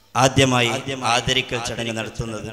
ആദ്യമായി ആദരിക്കൽ ചടങ്ങ് നടത്തുന്നത്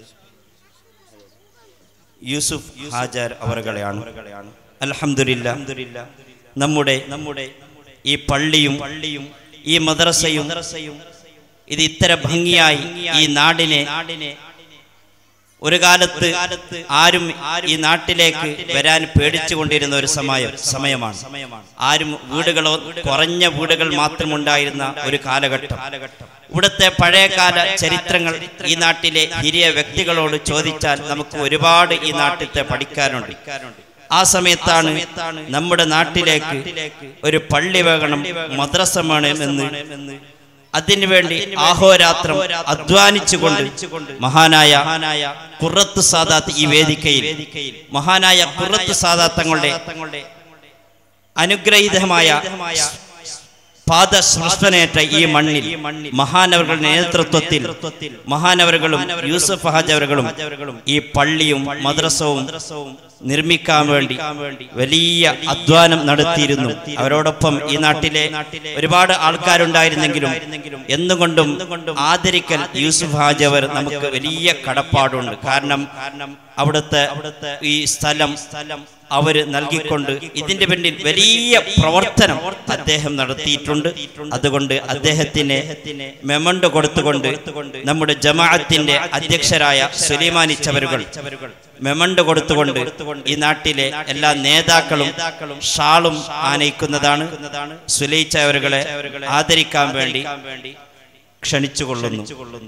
യൂസുഫ് ഹാജാർ അവറുകളെയാണ് അൽഹംദുലില്ല നമ്മുടെ നമ്മുടെ ഈ പള്ളിയും പള്ളിയും ഈ മദ്രസയും ഇത് ഇത്തര ഭംഗിയായി ഈ നാടിനെ ഒരു കാലത്ത് ആരും ഈ നാട്ടിലേക്ക് വരാൻ പേടിച്ചുകൊണ്ടിരുന്ന ഒരു സമയം സമയമാണ് ആരും വീടുകളോ കുറഞ്ഞ വീടുകൾ മാത്രമുണ്ടായിരുന്ന ഒരു കാലഘട്ടം ഇവിടുത്തെ പഴയകാല ചരിത്രങ്ങൾ ഈ നാട്ടിലെ ഹിരിയ വ്യക്തികളോട് ചോദിച്ചാൽ നമുക്ക് ഒരുപാട് ഈ നാട്ടിലത്തെ പഠിക്കാനുണ്ട് ആ സമയത്താണ് നമ്മുടെ നാട്ടിലേക്ക് ഒരു പള്ളി വേണം മദ്രസ വേണം എന്ന് അതിനുവേണ്ടി ആഹോരാത്രം അധ്വാനിച്ചുകൊണ്ട് മഹാനായ കുറത്ത് സാദാത്ത് ഈ വേദിക്കയിൽ മഹാനായ കുറത്ത് സാദാത്തങ്ങളുടെ അനുഗ്രഹീതമായ പാദസ്പൃഷ്ടനേറ്റ ഈ മണ്ണിൽ മഹാനവറുകളുടെ നേതൃത്വത്തിൽ മഹാനവറുകളും യൂസഫ് ഹാജവറുകളും ഈ പള്ളിയും മദ്രസവും നിർമ്മിക്കാൻ വേണ്ടി വലിയ അധ്വാനം നടത്തിയിരുന്നു അവരോടൊപ്പം ഈ നാട്ടിലെ ഒരുപാട് ആൾക്കാരുണ്ടായിരുന്നെങ്കിലും എന്നുകൊണ്ടും ആദരിക്കൽ യൂസുഫ് ഹാജവർ നമുക്ക് വലിയ കടപ്പാടുണ്ട് കാരണം അവിടുത്തെ ഈ സ്ഥലം അവര് നൽകിക്കൊണ്ട് ഇതിന്റെ പിന്നിൽ വലിയ പ്രവർത്തനം അദ്ദേഹം നടത്തിയിട്ടുണ്ട് അതുകൊണ്ട് അദ്ദേഹത്തിന് മെമണ്ട് കൊടുത്തുകൊണ്ട് നമ്മുടെ ജമാഅത്തിന്റെ അധ്യക്ഷരായ സുലൈമാനിച്ചവരുകൾ മെമണ്ട് കൊടുത്തുകൊണ്ട് ഈ നാട്ടിലെ എല്ലാ നേതാക്കളും ഷാളും ആനയിക്കുന്നതാണ് സുലയിച്ചവരുകളെ ആദരിക്കാൻ വേണ്ടി ക്ഷണിച്ചുകൊള്ളുന്നു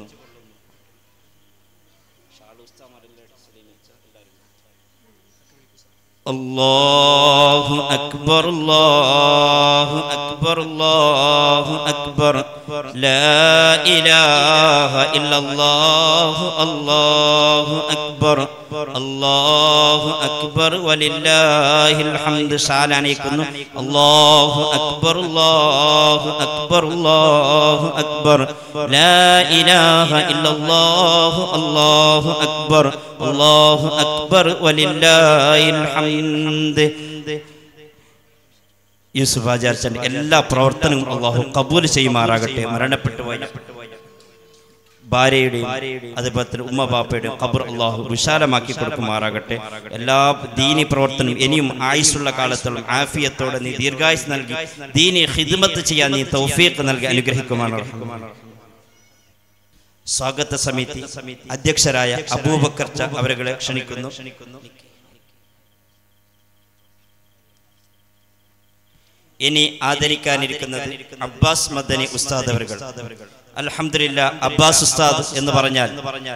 الله أكبر الله أكبر الله أكبر لا إله إلا الله الله أكبر الله أكبر ولله الحمد شعلانيكم الله أكبر الله أكبر الله أكبر لا إله إلا الله الله أكبر الله أكبر ولله الحمد യൂസുഫ് ആചാര്യന്റെ എല്ലാ പ്രവർത്തനങ്ങളും അള്ളാഹു കബൂൽ ചെയ്യുമാറാകട്ടെ മരണപ്പെട്ടു പോയ ഭാര്യയുടെയും അതുപോലെ തന്നെ ഉമ്മ ബാപ്പയുടെയും ഖബർ അള്ളാഹു വിശാലമാക്കി കൊടുക്കുമാറാകട്ടെ എല്ലാ ദീനി പ്രവർത്തനം ഇനിയും ആയുസ്സുള്ള കാലത്തോളം ആഫിയത്തോടെ നീ ദീർഘായുസ് നൽകി ദീനി ഹിദ്മത്ത് ചെയ്യാൻ നീ തൗഫീഖ് നൽകി അനുഗ്രഹിക്കുമാണ് സ്വാഗത സമിതി അധ്യക്ഷരായ അബൂബക്കർ ച അവരെ ക്ഷണിക്കുന്നു ഇനി ആദരിക്കാനിരിക്കുന്നത് അബ്ബാസ് മദനി ഉസ്താദ് അവர்கள் അൽഹംദുലില്ല അബ്ബാസ് ഉസ്താദ് എന്ന് പറഞ്ഞാൽ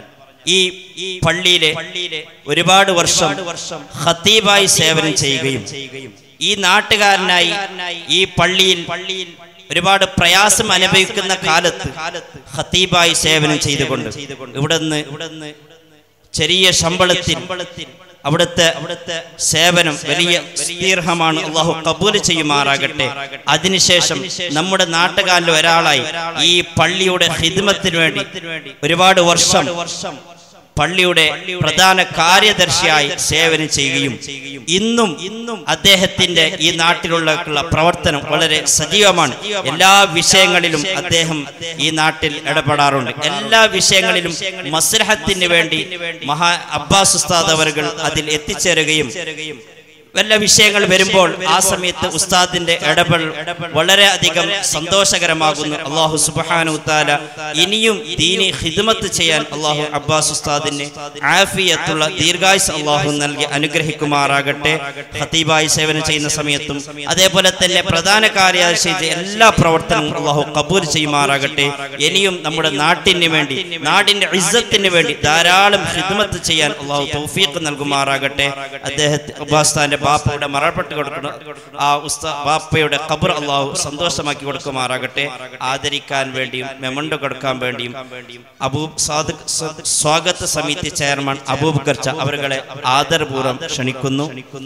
ഈ പള്ളിയിലെ ഒരുപാട് വർഷം ഖത്തീബായി സേവനം ചെയ്യുകയും ഈ നാട്ടുകാരനായി ഈ പള്ളിയിൽ പള്ളിയിൽ ഒരുപാട് പ്രയാസം അനുഭവിക്കുന്ന കാലത്ത് ഖത്തീബായി സേവനം ചെയ്തുകൊണ്ട് ഇവിടുന്ന് ഇവിടുന്ന് ചെറിയ ശമ്പളത്തിൽ അവിടുത്തെ അവിടുത്തെ സേവനം വലിയ സ്തീർഹമാണ് അള്ളാഹു കബൂൽ ചെയ്യുമാറാകട്ടെ അതിനുശേഷം നമ്മുടെ നാട്ടുകാരിൽ ഒരാളായി ഈ പള്ളിയുടെ ഹിദ്മത്തിന് വേണ്ടി ഒരുപാട് വർഷം പള്ളിയുടെ പ്രധാന കാര്യദർശിയായി സേവനം ചെയ്യുകയും ഇന്നും ഇന്നും അദ്ദേഹത്തിന്റെ ഈ നാട്ടിലുള്ള പ്രവർത്തനം വളരെ സജീവമാണ് എല്ലാ വിഷയങ്ങളിലും അദ്ദേഹം ഈ നാട്ടിൽ ഇടപെടാറുണ്ട് എല്ലാ വിഷയങ്ങളിലും മസ്ലഹത്തിന് വേണ്ടി മഹാ അബ്ബാസ് ഉസ്താദ് അവർ അതിൽ എത്തിച്ചേരുകയും വല്ല വിഷയങ്ങൾ വരുമ്പോൾ ആ സമയത്ത് ഉസ്താദിന്റെ ഇടപെടൽ വളരെ അധികം സന്തോഷകരമാകുന്നു അള്ളാഹു സുബാനു താല ഇനിയും ദീനി ഹിദ്മത്ത് ചെയ്യാൻ അള്ളാഹു അബ്ബാസ് ഉസ്താദിന് ആഫിയത്തുള്ള ദീർഘായുസ് അള്ളാഹു നൽകി അനുഗ്രഹിക്കുമാറാകട്ടെ ഹത്തീബായി സേവനം ചെയ്യുന്ന സമയത്തും അതേപോലെ തന്നെ പ്രധാന കാര്യദർശി എല്ലാ പ്രവർത്തനവും അള്ളാഹു കബൂൽ ചെയ്യുമാറാകട്ടെ ഇനിയും നമ്മുടെ നാട്ടിന് വേണ്ടി നാടിന്റെ ഇസ്സത്തിന് വേണ്ടി ധാരാളം ഹിദ്മത്ത് ചെയ്യാൻ അള്ളാഹു തൗഫീഖ് നൽകുമാറാകട്ടെ അദ്ദേഹത്തെ അബ്ബാസ്താന്റെ ബാപ്പയുടെ മറപ്പെട്ട് കൊടുക്കണം ആ ഉസ്താ ബാപ്പയുടെ ഖബർ അള്ളാഹു സന്തോഷമാക്കി കൊടുക്കുമാറാകട്ടെ ആദരിക്കാൻ വേണ്ടിയും മെമണ്ട് കൊടുക്കാൻ വേണ്ടിയും അബൂബ് സാദിഖ് സ്വാഗത സമിതി ചെയർമാൻ അബൂബ് കർച്ച അവരുകളെ ആദരപൂർവ്വം ക്ഷണിക്കുന്നു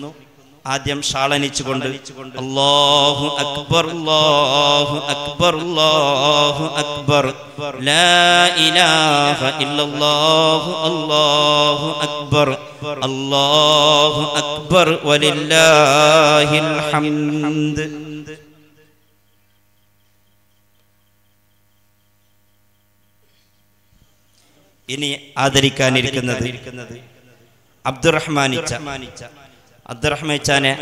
ആദ്യം ഷാളനിച്ചുകൊണ്ട് അല്ലാഹു അക്ബർ അല്ലാഹു അക്ബർ അല്ലാഹു അക്ബർ ലാ ഇലാഹ ഇല്ലല്ലാഹു അല്ലാഹു അക്ബർ അല്ലാഹു അക്ബർ വലില്ലാഹിൽ ഹംദ് ഇനി ആദരിക്കാനിരിക്കുന്നത് അബ്ദുറഹ്മാനിച്ച അബ്ദുറഹ്മാനിച്ചാനെ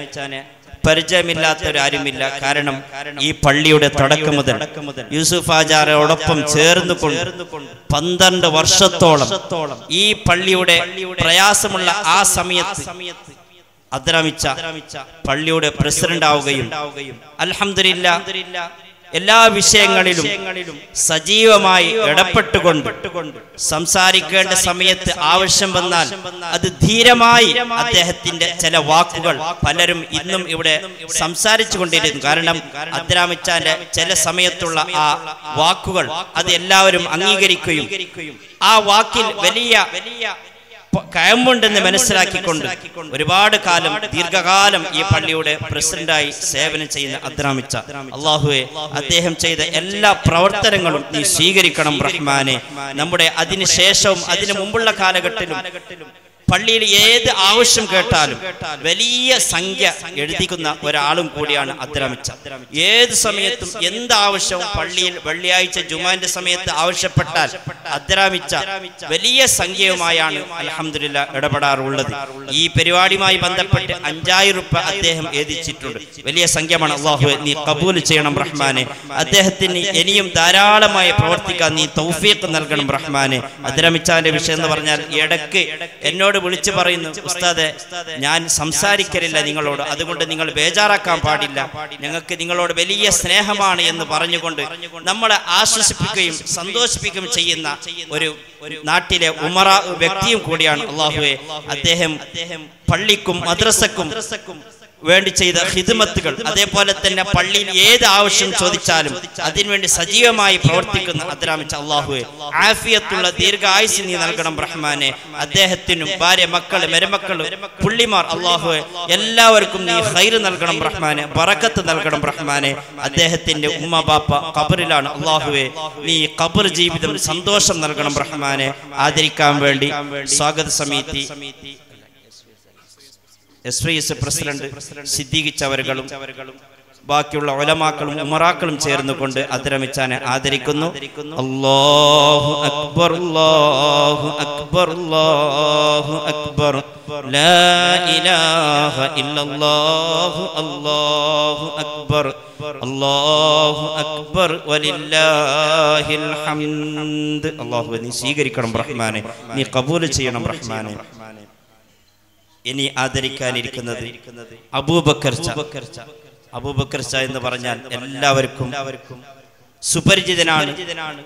പരിചയമില്ലാത്തവരാരുമില്ല കാരണം ഈ പള്ളിയുടെ തുടക്കം മുതൽ യൂസുഫ് ആചാരോടൊപ്പം ചേർന്നുകൊണ്ട് പന്ത്രണ്ട് വർഷത്തോളം ഈ പള്ളിയുടെ പ്രയാസമുള്ള ആ സമയത്ത് അദ്രമിച്ച പള്ളിയുടെ പ്രസിഡന്റ് ആവുകയും അൽഹംദുലില്ല എല്ലാ വിഷയങ്ങളിലും സജീവമായി ഇടപെട്ടുകൊണ്ട് സംസാരിക്കേണ്ട സമയത്ത് ആവശ്യം വന്നാൽ അത് ധീരമായി അദ്ദേഹത്തിന്റെ ചില വാക്കുകൾ പലരും ഇന്നും ഇവിടെ സംസാരിച്ചു കൊണ്ടിരുന്നു കാരണം അദ്രാമിച്ചാന്റെ ചില സമയത്തുള്ള ആ വാക്കുകൾ അത് എല്ലാവരും അംഗീകരിക്കുകയും ആ വാക്കിൽ വലിയ പ- കയമ്പുണ്ടെന്ന് മനസ്സിലാക്കിക്കൊണ്ട് ഒരുപാട് കാലം ദീർഘകാലം ഈ പള്ളിയുടെ പ്രസിഡന്റായി സേവനം ചെയ്യുന്ന അദ്രാമിച്ച അള്ളാഹുവെ അദ്ദേഹം ചെയ്ത എല്ലാ പ്രവർത്തനങ്ങളും നീ സ്വീകരിക്കണം റഹ്മാനെ നമ്മുടെ അതിനുശേഷവും അതിനു മുമ്പുള്ള കാലഘട്ടത്തിലും പള്ളിയിൽ ഏത് ആവശ്യം കേട്ടാലും വലിയ സംഖ്യ എഴുതിക്കുന്ന ഒരാളും കൂടിയാണ് അദ്രമിച്ച ഏത് സമയത്തും എന്ത് ആവശ്യവും പള്ളിയിൽ വെള്ളിയാഴ്ച ജുമാന്റെ സമയത്ത് ആവശ്യപ്പെട്ടാൽ അദ്രാമിച്ച വലിയ സംഖ്യയുമായാണ് അലഹമില്ല ഇടപെടാറുള്ളത് ഈ പരിപാടിയുമായി ബന്ധപ്പെട്ട് അഞ്ചായിരം രൂപ അദ്ദേഹം എഴുതിച്ചിട്ടുണ്ട് വലിയ സംഖ്യമാണ് അള്ളാഹു നീ കബൂൽ ചെയ്യണം റഹ്മാനെ അദ്ദേഹത്തിന് ഇനിയും ധാരാളമായി പ്രവർത്തിക്കാൻ നീ തൗഫീഖ് നൽകണം റഹ്മാനെ അദ്രമിച്ചാന്റെ വിഷയം എന്ന് പറഞ്ഞാൽ ഇടയ്ക്ക് എന്നോട് വിളിച്ചു പറയുന്നു ഉസ്താദെ ഞാൻ സംസാരിക്കലില്ല നിങ്ങളോട് അതുകൊണ്ട് നിങ്ങൾ ബേജാറാക്കാൻ പാടില്ല ഞങ്ങൾക്ക് നിങ്ങളോട് വലിയ സ്നേഹമാണ് എന്ന് പറഞ്ഞുകൊണ്ട് നമ്മളെ ആശ്വസിപ്പിക്കുകയും സന്തോഷിപ്പിക്കുകയും ചെയ്യുന്ന ഒരു നാട്ടിലെ ഉമറ വ്യക്തിയും കൂടിയാണ് അള്ളാഹുവെ അദ്ദേഹം പള്ളിക്കും മദ്രസക്കും വേണ്ടി ചെയ്ത ഹിദ്മത്തുകൾ അതേപോലെ തന്നെ പള്ളിയിൽ ഏത് ആവശ്യം ചോദിച്ചാലും അതിനുവേണ്ടി സജീവമായി പ്രവർത്തിക്കുന്ന അദ്രാമിച്ച അള്ളാഹുവെ ആഫിയത്തുള്ള ദീർഘായുസ് നീ നൽകണം റഹ്മാനെ അദ്ദേഹത്തിനും ഭാര്യ മക്കള് മരുമക്കള് പുള്ളിമാർ അള്ളാഹുവെ എല്ലാവർക്കും നീ ഹൈറ് നൽകണം റഹ്മാനെ ബറക്കത്ത് നൽകണം റഹ്മാനെ അദ്ദേഹത്തിന്റെ ഉമ്മ ബാപ്പ ഖബറിലാണ് അള്ളാഹുവെ നീ ഖബർ ജീവിതം സന്തോഷം നൽകണം റഹ്മാനെ ആദരിക്കാൻ വേണ്ടി സ്വാഗത സമിതി എസ് വൈ എസ് പ്രസിഡന്റ് സിദ്ദീഖിച്ചവர்களுം ബാക്കിയുള്ള ഒലമാക്കളും ഉമറാക്കളും ചേർന്നുകൊണ്ട് അതിരമിച്ചാനെ ആദരിക്കുന്നു അല്ലാഹു അക്ബർ അല്ലാഹു അക്ബർ അല്ലാഹു അക്ബർ ലാ ഇലാഹ ഇല്ലല്ലാഹു അല്ലാഹു അക്ബർ അല്ലാഹു അക്ബർ വലില്ലാഹിൽ ഹംദ് അല്ലാഹു നീ സ്വീകരിക്കണം റഹ്മാനെ നീ കബൂൽ ചെയ്യണം റഹ്മാനെ ഇനി ആദരിക്കാനിരിക്കുന്നത് അബൂബക്കർ ച. അബൂബക്കർ ച എന്ന് പറഞ്ഞാൽ എല്ലാവർക്കും സുപരിചിതനാണ്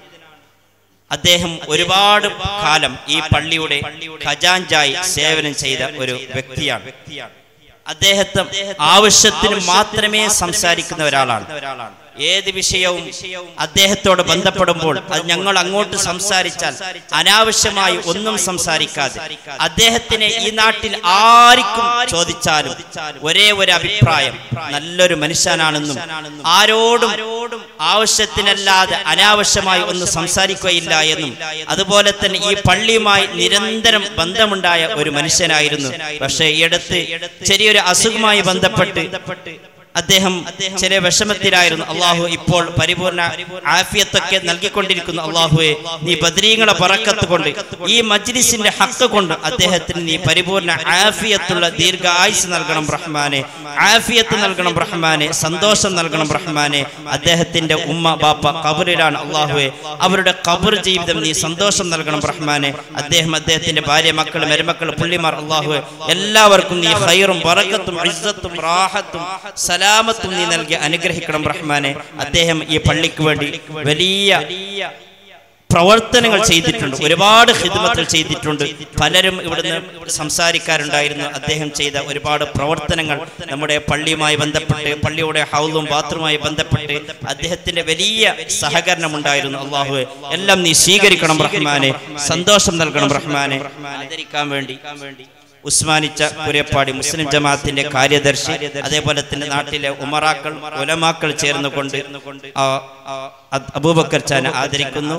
അദ്ദേഹം ഒരുപാട് കാലം ഈ പള്ളിയുടെ ഖജാൻജായി സേവനം ചെയ്ത ഒരു വ്യക്തിയാണ് അദ്ദേഹത്തെ ആവശ്യത്തിന് മാത്രമേ സംസാരിക്കുന്ന ഒരാളാണ് ഏത് വിഷയവും അദ്ദേഹത്തോട് ബന്ധപ്പെടുമ്പോൾ അത് ഞങ്ങൾ അങ്ങോട്ട് സംസാരിച്ചാൽ അനാവശ്യമായി ഒന്നും സംസാരിക്കാതെ അദ്ദേഹത്തിനെ ഈ നാട്ടിൽ ആർക്കും ചോദിച്ചാലും ഒരേ ഒരു അഭിപ്രായം നല്ലൊരു മനുഷ്യനാണെന്നും ആരോടും ആവശ്യത്തിനല്ലാതെ അനാവശ്യമായി ഒന്നും സംസാരിക്കുകയില്ല എന്നും അതുപോലെ തന്നെ ഈ പള്ളിയുമായി നിരന്തരം ബന്ധമുണ്ടായ ഒരു മനുഷ്യനായിരുന്നു പക്ഷേ ഈയടുത്ത് ചെറിയൊരു അസുഖമായി ബന്ധപ്പെട്ട് അദ്ദേഹം ചില വിഷമത്തിലായിരുന്നു അള്ളാഹു ഇപ്പോൾ പരിപൂർണ ആഫിയത്തൊക്കെ നൽകിക്കൊണ്ടിരിക്കുന്നു അള്ളാഹുവെ നീ ബദ്രീങ്ങളെ പറക്കത്ത് കൊണ്ട് ഈ മജ്ലിസിന്റെ ഹക്ക് കൊണ്ട് അദ്ദേഹത്തിന് നീ പരിപൂർണ ആഫിയത്തുള്ള ദീർഘായുസ് നൽകണം റഹ്മാനെ ആഫിയത്ത് നൽകണം റഹ്മാനെ സന്തോഷം നൽകണം റഹ്മാനെ അദ്ദേഹത്തിന്റെ ഉമ്മ ബാപ്പ കബറിലാണ് അള്ളാഹുവെ അവരുടെ കബർ ജീവിതം നീ സന്തോഷം നൽകണം റഹ്മാനെ അദ്ദേഹം അദ്ദേഹത്തിന്റെ ഭാര്യ മക്കൾ മരുമക്കൾ പുള്ളിമാർ അള്ളാഹുവെ എല്ലാവർക്കും നീ ഹൈറും ബറക്കത്തും ഇസ്സത്തും റാഹത്തും സലാമത്തും നീ നൽകി അനുഗ്രഹിക്കണം റഹ്മാനെ അദ്ദേഹം ഈ പള്ളിക്ക് വേണ്ടി വലിയ പ്രവർത്തനങ്ങൾ ചെയ്തിട്ടുണ്ട് ഒരുപാട് ഹിദ്മത്തുകൾ ചെയ്തിട്ടുണ്ട് പലരും ഇവിടുന്ന് സംസാരിക്കാറുണ്ടായിരുന്നു അദ്ദേഹം ചെയ്ത ഒരുപാട് പ്രവർത്തനങ്ങൾ നമ്മുടെ പള്ളിയുമായി ബന്ധപ്പെട്ട് പള്ളിയുടെ ഹൗലും ബാത്റൂമായി ബന്ധപ്പെട്ട് അദ്ദേഹത്തിന്റെ വലിയ സഹകരണം ഉണ്ടായിരുന്നു അള്ളാഹു എല്ലാം നീ സ്വീകരിക്കണം റഹ്മാനെ സന്തോഷം നൽകണം റഹ്മാനെ ആദരിക്കാൻ വേണ്ടി ഉസ്മാനിച്ച കുരപ്പാടി മുസ്ലിം ജമാഅത്തിന്റെ കാര്യദർശി അതേപോലെ തന്നെ നാട്ടിലെ ഉമറാക്കൾ ഉലമാക്കൾ ചേർന്നുകൊണ്ട് ആ, ആ, അ- അബൂബക്കർ ചാൻ ആദരിക്കുന്നു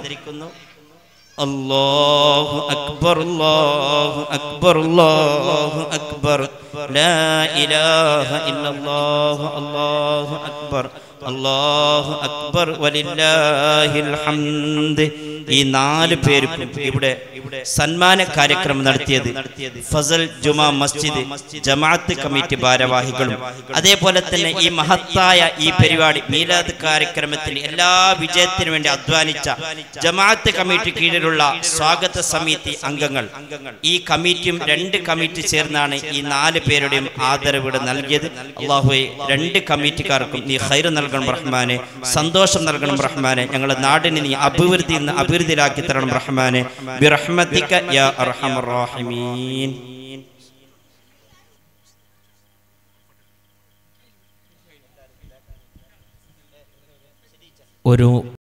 അല്ലാഹു അക്ബർ അല്ലാഹു അക്ബർ അല്ലാഹു അക്ബർ ലാ ഇലാഹ ഇല്ലല്ലാഹു അല്ലാഹു അക്ബർ അല്ലാഹു അക്ബർ വലില്ലാഹിൽ ഹംദ് ഈ നാല് പേർക്കും ഇവിടെ സന്മാന കാര്യക്രമം നടത്തിയത് ഫസൽ ജുമാ മസ്ജിദ് ജമാഅത്ത് കമ്മിറ്റി ഭാരവാഹികളും അതേപോലെ തന്നെ ഈ മഹത്തായ ഈ പരിപാടി മീലാദ് കാര്യക്രമത്തിൽ എല്ലാ വിജയത്തിനു വേണ്ടി അധ്വാനിച്ച ജമാഅത്ത് കമ്മിറ്റി കീഴിലുള്ള സ്വാഗത സമിതി അംഗങ്ങൾ ഈ കമ്മിറ്റിയും രണ്ട് കമ്മിറ്റി ചേർന്നാണ് ഈ നാല് പേരുടെയും ആദരവ് നൽകിയത് അള്ളാഹുവെ രണ്ട് കമ്മിറ്റിക്കാർക്കും നീ ഹൈർ നൽകണം റഹ്മാനെ സന്തോഷം നൽകണം റഹ്മാനെ ഞങ്ങളുടെ നാടിനെ നീ അഭിവൃദ്ധി നിന്ന് അഭിവൃദ്ധിയിലാക്കി തരണം റഹ്മാനെ ബിറഹ്മതിക യാ അർഹമർ റഹീമീൻ ഒരു